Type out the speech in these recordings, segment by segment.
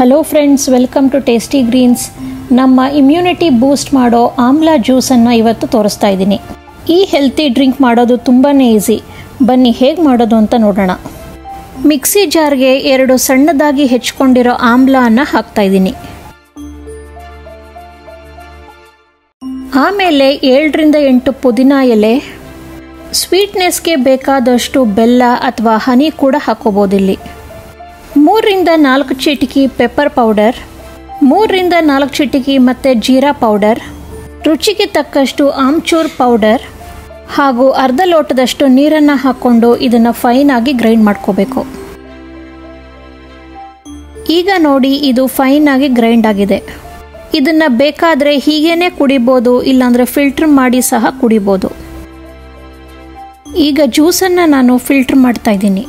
hello friends welcome to tasty greens ನಮ್ಮ immunity boost ಮಾಡೋ ಆಮ್ಲ ಜ್ಯೂಸನ್ನು ಇವತ್ತು ತೋರಿಸ್ತಾ ಇದ್ದೀನಿ ಈ ಹೆಲ್ತಿ ಡ್ರಿಂಕ್ ಮಾಡೋದು ತುಂಬಾ ಈಸಿ ಬನ್ನಿ ಹೇಗೆ ಮಾಡೋದು ಅಂತ ನೋಡೋಣ ಮಿಕ್ಸಿ ಜಾರ್ಗೆ ಎರಡು ಸಣ್ಣದಾಗಿ ಹೆಚ್ಕೊಂಡಿರೋ ಆಮ್ಲವನ್ನು ಹಾಕ್ತಾ ಇದ್ದೀನಿ ಆಮೇಲೆ ಏಳರಿಂದ ಎಂಟು ಪುದೀನ ಎಲೆ ಸ್ವೀಟ್ನೆಸ್ಗೆ ಬೇಕಾದಷ್ಟು ಬೆಲ್ಲ ಅಥವಾ ಹನಿ ಕೂಡ ಹಾಕೋಬೋದಿಲ್ಲಿ ಮೂರರಿಂದ ನಾಲ್ಕು ಚಿಟಿಕಿ ಪೆಪ್ಪರ್ ಪೌಡರ್ ಮೂರರಿಂದ ನಾಲ್ಕು ಚಿಟಿಕಿ ಮತ್ತು ಜೀರಾ ಪೌಡರ್ ರುಚಿಗೆ ತಕ್ಕಷ್ಟು ಆಮ್ಚೂರ್ ಪೌಡರ್ ಹಾಗೂ ಅರ್ಧ ಲೋಟದಷ್ಟು ನೀರನ್ನು ಹಾಕ್ಕೊಂಡು ಇದನ್ನು ಫೈನಾಗಿ ಗ್ರೈಂಡ್ ಮಾಡ್ಕೋಬೇಕು ಈಗ ನೋಡಿ ಇದು ಫೈನಾಗಿ ಗ್ರೈಂಡ್ ಆಗಿದೆ ಇದನ್ನು ಬೇಕಾದರೆ ಹೀಗೇನೆ ಕುಡಿಬೋದು ಇಲ್ಲಾಂದರೆ ಫಿಲ್ಟರ್ ಮಾಡಿ ಸಹ ಕುಡಿಬೋದು ಈಗ ಜ್ಯೂಸನ್ನು ನಾನು ಫಿಲ್ಟರ್ ಮಾಡ್ತಾ ಇದ್ದೀನಿ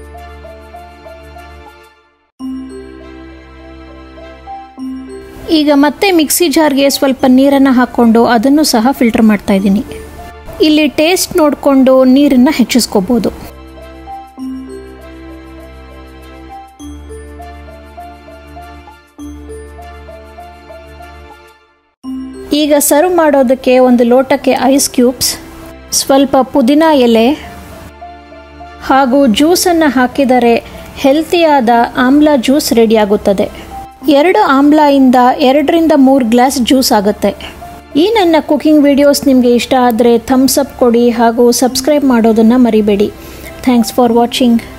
ಈಗ ಮತ್ತೆ ಮಿಕ್ಸಿ ಜಾರ್ಗೆ ಸ್ವಲ್ಪ ನೀರನ್ನು ಹಾಕ್ಕೊಂಡು ಅದನ್ನು ಸಹ ಫಿಲ್ಟರ್ ಮಾಡ್ತಾ ಇದ್ದೀನಿ ಇಲ್ಲಿ ಟೇಸ್ಟ್ ನೋಡಿಕೊಂಡು ನೀರನ್ನು ಹೆಚ್ಚಿಸ್ಕೋಬೋದು ಈಗ ಸರ್ವ್ ಮಾಡೋದಕ್ಕೆ ಒಂದು ಲೋಟಕ್ಕೆ ಐಸ್ ಕ್ಯೂಬ್ಸ್ ಸ್ವಲ್ಪ ಪುದೀನ ಎಲೆ ಹಾಗೂ ಜ್ಯೂಸನ್ನು ಹಾಕಿದರೆ ಹೆಲ್ತಿಯಾದ ಆಮ್ಲ ಜ್ಯೂಸ್ ರೆಡಿಯಾಗುತ್ತದೆ ಎರಡು ಆಮ್ಲದಿಂದ ಎರಡರಿಂದ ಮೂರು ಗ್ಲಾಸ್ ಜ್ಯೂಸ್ ಆಗುತ್ತೆ ಈ ನನ್ನ ಕುಕಿಂಗ್ ವಿಡಿಯೋಸ್ ನಿಮಗೆ ಇಷ್ಟ ಆದರೆ ಥಮ್ಸ್ ಅಪ್ ಕೊಡಿ ಹಾಗೂ ಸಬ್ಸ್ಕ್ರೈಬ್ ಮಾಡೋದನ್ನು ಮರಿಬೇಡಿ ಥ್ಯಾಂಕ್ಸ್ ಫಾರ್ ವಾಚಿಂಗ್